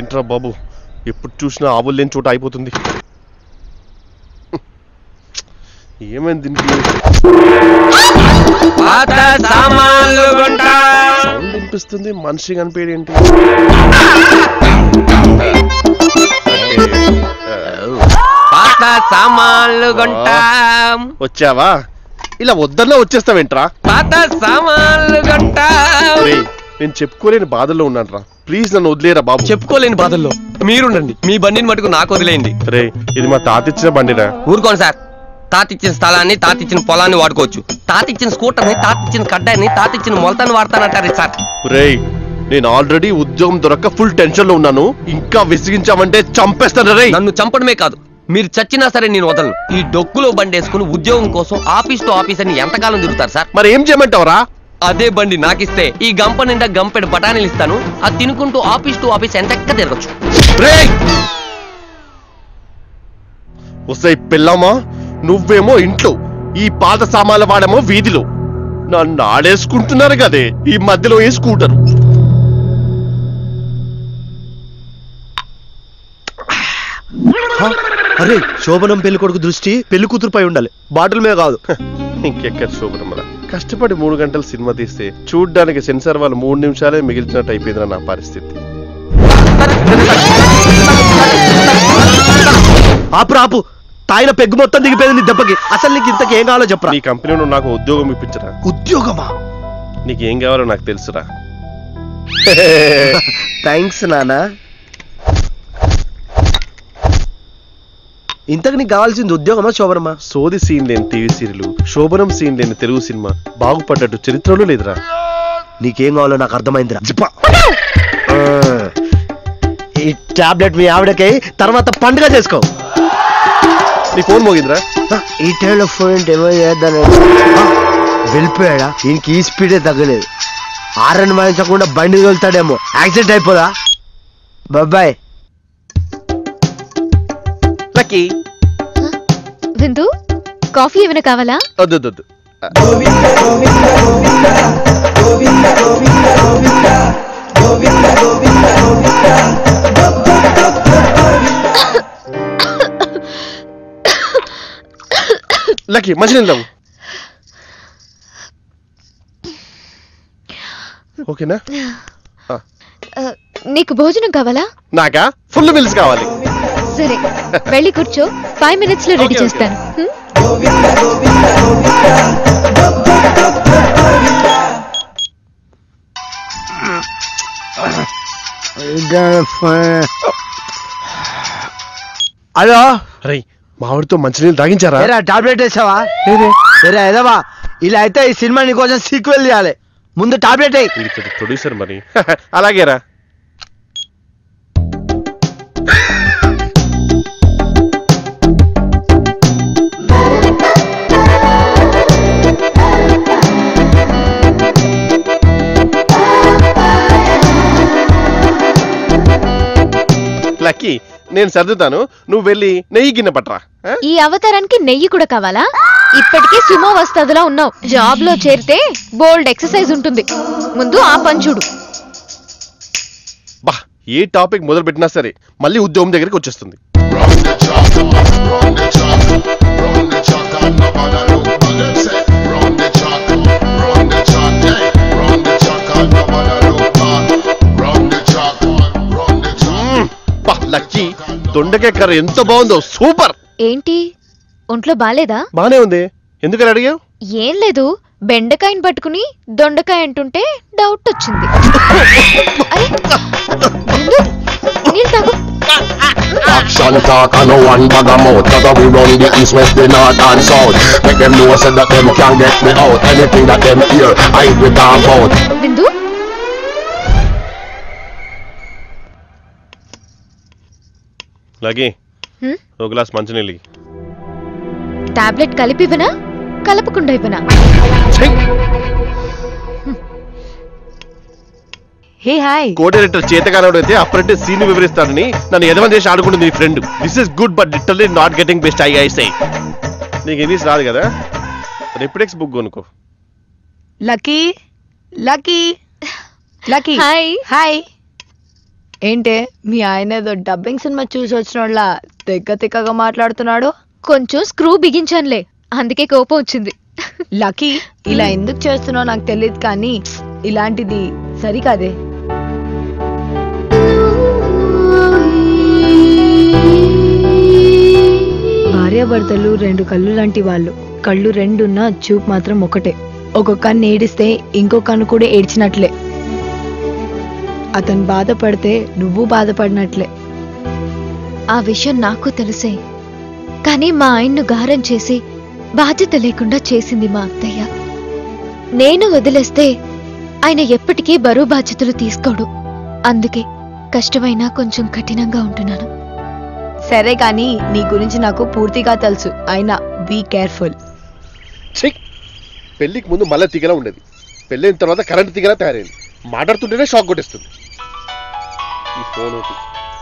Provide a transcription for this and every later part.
ఏంట్రా బాబు ఎప్పుడు చూసినా ఆవులు లేని చోట అయిపోతుంది ఏమైంది దీనికి పాత సామాన్లు కొంటా సౌండ్ వినిపిస్తుంది మనిషి కనిపించేది ఏంటి పాత సామాన్లు కొంటాం వచ్చావా ఇలా వద్దన్నా వచ్చేస్తావేంట్రా పాత సామాన్లు కొంటాం రేయ్, నేను చెప్పుకోలేని బాధల్లో ఉన్నాను రా ప్లీజ్ నన్ను వదిలేరా బాబు చెప్పుకోలేని బాధల్లో మీరుండండి మీ బండిని మటుకు నాకు వదిలేయండి రే ఇది మా తాత ఇచ్చిన బండిరా ఊరుకోండి సార్ తాతిచ్చిన స్థలాన్ని తాతిచ్చిన పొలాన్ని వాడుకోవచ్చు తాతిచ్చిన స్కూటర్ని తాతిచ్చిన కడ్డాన్ని తాతిచ్చిన మొలతాన్ని వాడతానంటారు సార్ రేయ్ నేను ఆల్రెడీ ఉద్యోగం దొరక్క ఫుల్ టెన్షన్ లో ఉన్నాను ఇంకా విసిగించామంటే చంపేస్తాను రేయ్ నన్ను చంపడమే కాదు మీరు చచ్చినా సరే నేను వదలను ఈ డొక్కులో బండి వేసుకుని ఉద్యోగం కోసం ఆఫీస్ టు ఆఫీస్ అని ఎంతకాలం తిరుగుతారు సార్ మరి ఏం చేయమంటావురా అదే బండి నాకిస్తే ఈ గంప నిండా గంపెడు బఠానీలు ఇస్తాను అది తినుకుంటూ ఆఫీస్ టు ఆఫీస్ ఎంతక్క తిరగచ్చు రేయ్ వస్తాయి పిల్లమ్మా నువ్వేమో ఇంట్లో ఈ పాత సామాన్ల వాడేమో వీధిలో నన్ను ఆడేసుకుంటున్నారు కదే ఈ మధ్యలో ఏ స్కూటర్ అరే శోభనం పెళ్లి కొడుకు దృష్టి పెళ్లి కూతురుపై ఉండాలి బాటిల్ మీద కాదు ఇంకెక్కడ శోభనమ్మల కష్టపడి మూడు గంటలు సినిమా తీస్తే చూడ్డానికి సెన్సార్ వాళ్ళు మూడు నిమిషాలే మిగిల్చినట్టు అయిపోయిందిరా నా పరిస్థితి ఆపు ఆపు తాయిన పెగ్గు మొత్తం దిగిపోయింది నీ దెబ్బకి అసలు నీకు ఇంతకి ఏం కావాలో చెప్పరా నీ కంపెనీలో నాకు ఉద్యోగం ఇప్పించరా ఉద్యోగమా నీకు ఏం కావాలో నాకు తెలుసురా థ్యాంక్స్ నానా ఇంతకు నీకు కావాల్సింది ఉద్యోగమా శోభనమా సోది సీన్ లేని టీవీ సీరియల్ శోభనం సీన్ లేని తెలుగు సినిమా బాగుపడ్డట్టు చరిత్రలో లేదురా నీకేం కావాలో నాకు అర్థమైందిరా ఆ, ఈ టాబ్లెట్ మీ ఆవిడకై తర్వాత పండుగ చేసుకో నీ ఫోన్ మోగిందిరా ఆ, ఈ టైంలో ఫోన్ ఏంటి ఏమో చేద్దాను వెళ్ళిపోయాడా ఈయనకి ఈ స్పీడే తగ్గలేదు ఆరని వాయించకుండా బండి తోలుతాడేమో యాక్సిడెంట్ అయిపోదా బాబాయ్ లక్కీ విందు కాఫీ ఏమైనా కావాలా వద్దు వద్దు, వద్దు లక్కీ మంచినీళ్ళు తాగు ఓకేనా ఆ, ఆ, నీకు భోజనం కావాలా నాకా ఫుల్ మిల్స్ కావాలి సరే వెళ్ళి కూర్చో ఫైవ్ మినిట్స్ లో రెడీ ఓకే, ఓకే. చేస్తాను హ్మ్? హలో అరే మామిడితో మంచినీళ్ళు తాగించారా ఏరా టాబ్లెట్ వేసావా ఏరా ఏదవా ఇలా అయితే ఈ సినిమా నీకోసం సీక్వెల్ చేయాలి ముందు టాబ్లెట్ వేయి ఇది ఇక్కడ ప్రొడ్యూసర్ మరి అలాగేరా లక్కీ నేను సర్దుతాను నువ్వు వెళ్ళి నెయ్యి గిన్నె పట్టరా ఆ? ఈ అవతారానికి నెయ్యి కూడా కావాలా ఇప్పటికే సుమో వస్తాదులా ఉన్నావు జాబ్ లో చేరితే బోల్డ్ ఎక్సర్సైజ్ ఉంటుంది ముందు ఆ పంచుడు బా ఏ టాపిక్ మొదలు పెట్టినా సరే మళ్ళీ ఉద్యోగం దగ్గరికి వచ్చేస్తుంది Run the clock, run the clock, and nobody look back and say, run the clock, run the clock, hey, run the clock, and nobody look back. Run the clock, run the clock. బా Lucky దొండకాయ కర్ర ఎంత బాగుందో super ఏంటి ఒంట్లో బాలేదా బానే ఉంది ఎందుకని అడిగావు ఏం లేదు బెండకాయని పట్టుకుని దొండకాయ అంటుంటే డౌట్ వచ్చింది అరే బిందు, నీళ్ళు తాగు Action talk and no one bag of mouth Cause we run the east, west, the north and south Make them know say that them can't get me out Anything that them hear, I will talk about Bindu Lucky హ్మ్? ఒక glass మంచినీళ్ళు ఇయ్యి. Tablet కలిపి ఇవ్వనా కలపకుండా ఇవ్వనా hey hi co director చేతగానోడు అయితే అప్పుడంటే సీన్ వివరిస్తాడని నన్ను ఎదవని చేసి ఆడుకుంటుంది నీ friend this is good but literally not getting best ఐ ఐ సై నీకు ఇంగ్లీష్ రాదు కదా రెప్డెక్స్ బుక్ కొనుక్కో Lucky Lucky Lucky hi hi ఏంటే మీ ఆయన ఏదో డబ్బింగ్ సినిమా చూసి వచ్చినోళ్ళ తెగ్గ తిక్కగా మాట్లాడుతున్నాడు కొంచెం స్క్రూ బిగించానులే అందుకే కోపం వచ్చింది లక్కీ ఇలా ఎందుకు చేస్తున్నావు నాకు తెలియదు కానీ ఇలాంటిది సరికాదే భార్యాభర్తలు రెండు కళ్ళు లాంటి వాళ్ళు కళ్ళు రెండున్నా చూపు మాత్రం ఒకటే ఒక కన్ను ఏడిస్తే ఇంకో కన్ను కూడా ఏడ్చినట్లే అతను బాధపడితే నువ్వు బాధపడినట్లే ఆ విషయం నాకు తెలిసే కానీ మా ఆయన్ను గారం చేసి బాధ్యత లేకుండా చేసింది మా అత్తయ్య నేను వదిలేస్తే ఆయన ఎప్పటికీ బరువు బాధ్యతలు తీసుకోడు అందుకే కష్టమైనా కొంచెం కఠినంగా ఉంటున్నాను సరే కానీ నీ గురించి నాకు పూర్తిగా తెలుసు అయినా బీ కేర్ఫుల్ చెయ్ పెళ్ళికి ముందు మళ్ళీ తీగలా ఉండేది పెళ్ళైన తర్వాత కరెంట్ తీగలా తయారైంది మాట్లాడుతుంటేనే షాక్ కొట్టేస్తుంది ఈ ఫోన్ ఒకటి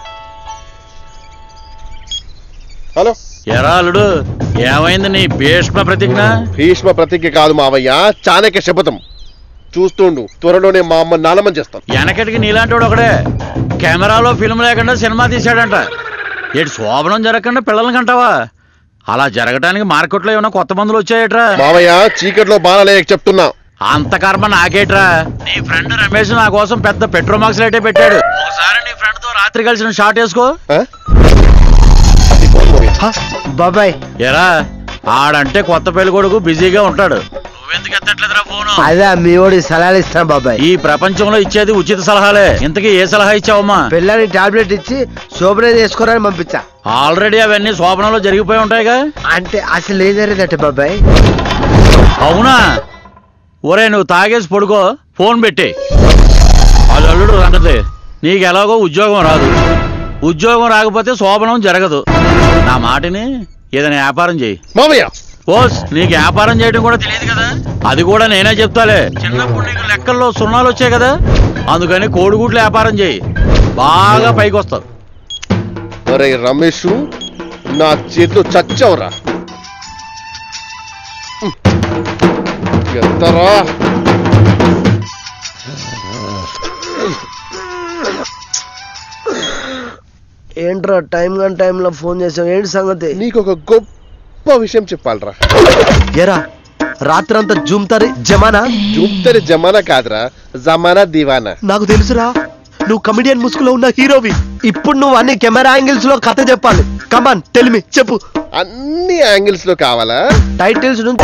హలో ఎరా అల్లుడు ఏమైంది నీ భీష్మ ప్రతిజ్ఞ భీష్మ ప్రతిజ్ఞ కాదు మావయ్య చాణక్య శపథం చూస్తుండు త్వరలోనే మా అమ్మ నాలమని చేస్తాను వెనకటికి నీలాంటి ఒకడే కెమెరాలో ఫిల్మ్ లేకుండా సినిమా తీశాడంట ఏడు శోభనం జరగకుండా పిల్లల్ని కంటావా అలా జరగటానికి మార్కెట్లో ఏమైనా కొత్త మందులు వచ్చాయట్రా మావయ్య చీకట్లో బాణలేక చెప్తున్నా అంత కర్మ నాకేట్రా నీ ఫ్రెండ్ రమేష్ నా కోసం పెద్ద పెట్రోల్ మార్క్స్ లైటే పెట్టాడు ఒకసారి నీ ఫ్రెండ్ తో రాత్రి కలిసిన షాట్ వేసుకో ఆ? అది ఫోన్ మావయ్య. హ, బాబాయ్ ఎరా ఆడంటే కొత్త పెళ్లి కొడుకు బిజీగా ఉంటాడు నువ్వెందుకు ఎత్తట్లేదురా ఫోను అదే మీ ఓడి సలహాలు ఇస్తాను బాబాయ్ ఈ ప్రపంచంలో ఇచ్చేది ఉచిత సలహాలే ఇంతకీ ఏ సలహా ఇచ్చావమ్మా పిల్లని టాబ్లెట్ ఇచ్చి శోభనే చేసుకోరని పంపించా ఆల్రెడీ అవన్నీ శోభనంలో జరిగిపోయి ఉంటాయిగా అంటే అసలు ఏం జరిగిందట బాబాయ్ అవునా ఒరే నువ్వు తాగేసి పడుకో ఫోన్ పెట్టి అది అల్లుడు సంగతి నీకు ఎలాగో ఉద్యోగం రాదు ఉద్యోగం రాకపోతే శోభనం జరగదు నా మాటని ఏదైనా వ్యాపారం చేయి మావయ్య ఓస్ నీకు వ్యాపారం చేయడం కూడా తెలియదు కదా అది కూడా నేనే చెప్తాలే చిన్నప్పుడు నీకు లెక్కల్లో సున్నాలు వచ్చాయి కదా అందుకని కోడిగుడ్లు వ్యాపారం చేయి బాగా పైకి వస్తావు ఒరే రమేష్ నా చేతిలో చచ్చావురా ఎంతరా ఏంట్రా టైం కానీ టైంలో ఫోన్ చేసావు ఏంటి సంగతి నీకు ఒక గొప్ప విషయం చెప్పాలరా ఎరా రాత్రంతా జూమ్తారి జమానా చూపుతరి జమానా కాదురా జమానా దివానా నాకు తెలుసురా నువ్వు కమిడియన్ ముసుగులో ఉన్న హీరోవి ఇప్పుడు నువ్వు అన్ని కెమెరా యాంగిల్స్ లో కథ చెప్పాలి కమాన్ టెల్మి చెప్పు అన్ని యాంగిల్స్ లో కావాలా టైటిల్స్ నుంచి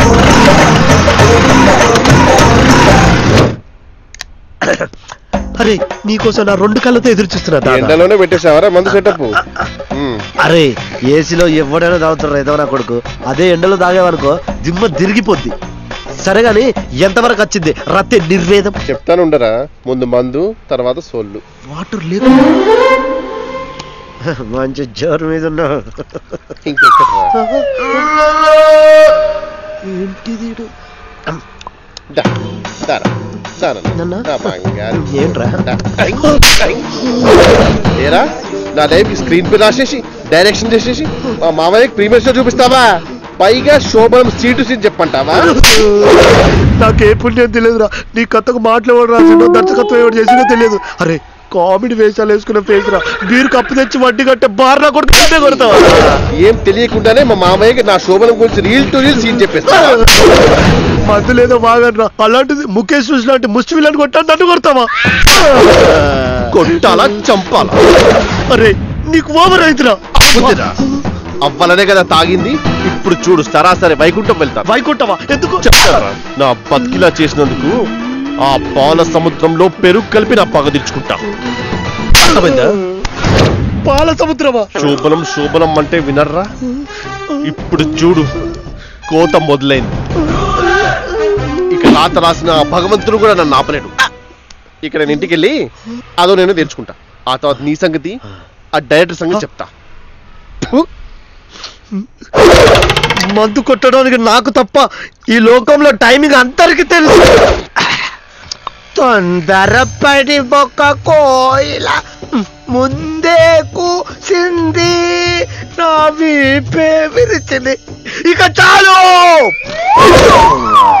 అరే నీకోసం నా రెండు కళ్ళతో ఎదురు చూస్తున్నా దాదా. ఎండలోనే పెట్టేసావరా మందు సెటప్ అరే ఏసీలో ఎవడైనా తాగుతారు ఏదో నా కొడుకు అదే ఎండలో తాగేవనుకో దిమ్మ తిరిగిపోద్ది సరే గాని ఎంతవరకు వచ్చింది రత్తే నిర్వేదం చెప్తాను ఉండరా ముందు మందు తర్వాత సోళ్ళు వాటర్ లేదు మంచి జోరు మీద ఉన్నావు ఇంకెక్కడ్రా? ఏంటిది ఈడు? దా, దారా, దారా, నాన్న? నా బంగారు. ఏంట్రా? దా. ఏరా నా లైఫ్ స్క్రీన్ పే రాసేసి డైరెక్షన్ చేసేసి మా మామయ్యకి ప్రీమియర్ షో చూపిస్తావా పైగా శోభనం సీటు సీన్ చెప్పంటావా నాకే పుణ్యం తెలియదురా నీ కథకు మాటలు ఎవడు రాసిండో దర్శకత్వం ఎవడు చేసిందో తెలియదు అరే కామెడీ వేషాలు వేసుకున్న ఫేస్ రా బీరు కప్పు తెచ్చి వడ్డీ కట్టే బార్లా కొడుతుంటే కొడతావా ఏం తెలియకుండానే మా మామయ్యకి నా శోభనం గురించి రీల్ టు రీల్ సీన్ చెప్పేస్తా మందు లేదో బాగనరా అలాంటిది ముఖేష్ చూసి లాంటి ముష్టి విల్లని కొట్టాను నన్ను కొడతావా కొట్టాలా చంపాలా అరే నీకు ఓవర్ అవుతురా బుద్ధిరా అవ్వాలనే కదా తాగింది ఇప్పుడు చూడు సరాసరి వైకుంఠం వెళ్తాను వైకుంఠవా ఎందుకు చెప్తారా నా బతికిలా చేసినందుకు ఆ పాల సముద్రంలో పెరుగు కలిపి నా పగ తెచ్చుకుంటా అర్థమైందా పాల సముద్రమా శోభనం శోభనం అంటే వినర్రా ఇప్పుడు చూడు కోత మొదలైంది ఇక రాత రాసిన ఆ భగవంతుడు కూడా నన్ను ఆపలేడు ఇక నేను ఇంటికి వెళ్ళి అదో నేను తెచ్చుకుంటా ఆ తర్వాత నీ సంగతి ఆ డైరెక్టర్ సంగతి చెప్తా ఫు, మందు కొట్టడానికి నాకు తప్ప ఈ లోకంలో టైమింగ్ అందరికి తెలుసు తొందరపడి ఒక కోయిల ముందే కూసింది నా వీపే విరిచింది ఇక చాలు